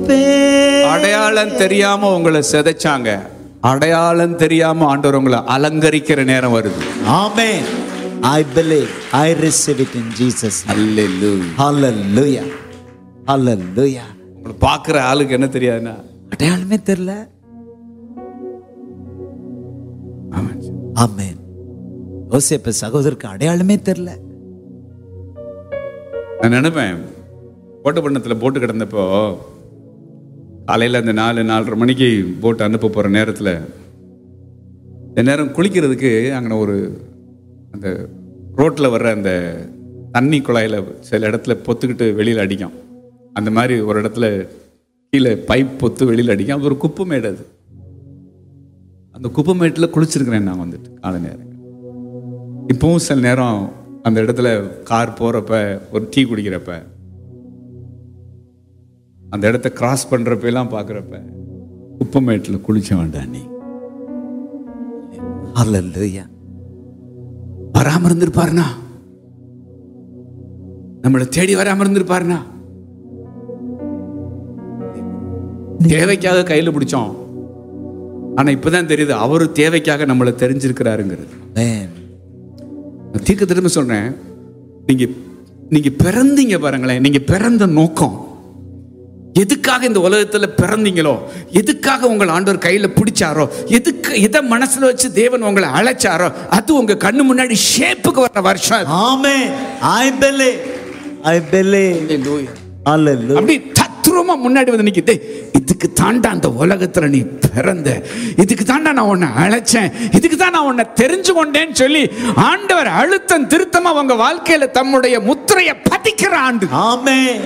துதிப்பேன் அடையாளம் தெரியாம உங்களை சிதைச்சாங்க அடையாளம் தெரியாம ஆண்டவர் உங்களை அலங்கரிக்கிற நேரம் வருது Amen. I believe. I receive it in Jesus. name. Hallelujah. Hallelujah. Hallelujah. உங்களை பார்க்குற ஆளுக்கு என்ன தெரியாதுன்னா அடையாளமே தெரியல ஆமாம் ஆமென் யோசேப்பு சகோதரருக்கு அடையாளமே தெரியல நான் நினைப்பேன் கோட்டப்பட்டினத்தில் போட்டு கிடந்தப்போ காலையில் அந்த நாலு நாலரை மணிக்கு போட்டு அனுப்ப போகிற நேரத்தில் இந்த நேரம் குளிக்கிறதுக்கு அங்கே ஒரு அந்த ரோட்டில் வர்ற அந்த தண்ணி குழாயில் சில இடத்துல பொத்துக்கிட்டு வெளியில் அடிக்கும் அந்த மாதிரி ஒரு இடத்துல கீழே பைப் பொத்து வெளியில் அடிக்கும் அது ஒரு குப்பை மேடு அது அந்த குப்பை மேட்டில் குளிச்சிருக்கிறேன் நான் வந்துட்டு காலை நேரம் இப்பவும் சில நேரம் அந்த இடத்துல கார் போகிறப்ப ஒரு டீ குடிக்கிறப்ப அந்த இடத்த கிராஸ் பண்றப்ப எல்லாம் பார்க்குறப்ப குப்பமேட்டில் குளிச்ச வேண்டாம் நீ Hallelujah. வராம இருந்திருப்பாருனா நம்மளை தேடி வராம இருந்திருப்பாருனா தேவைக்காக கையில பிடிச்சோம் ஆனா இப்பதான் தெரியுது அவரு தேவைக்காக நம்மளை தெரிஞ்சிருக்கிறாருங்கிறது Amen. நான் தீர்க்க திரும்ப சொல்றேன் நீங்க நீங்க பிறந்தீங்க பாருங்களேன் நீங்க பிறந்த நோக்கம் எதுக்காக இந்த உலகத்துல பிறந்தீங்களோ எதுக்காக உங்கள் ஆண்டவர் கையில பிடிச்சாரோ எதுக்கு எதை மனசுல வச்சு தேவன் உங்களை அழைச்சாரோ அது உங்க கண்ணு முன்னாடி ஷேப்புக்கு வர வருஷம் அது. Amen. I believe. I believe. Hallelujah. அப்படி தத்ரூபமா முன்னாடி வந்து நிக்குது இதுக்கு தாண்டா அந்த உலகத்துல நீ பிறந்த இதுக்கு தாண்டா நான் உன்னை அழைச்சேன் இதுக்கு தான் நான் உன்னை தெரிஞ்சு கொண்டேன்னு சொல்லி ஆண்டவர் அழுத்தம் திருத்தமா உங்க வாழ்க்கையில தம்முடைய முத்திரையை பதிக்கிற ஆண்டு Amen.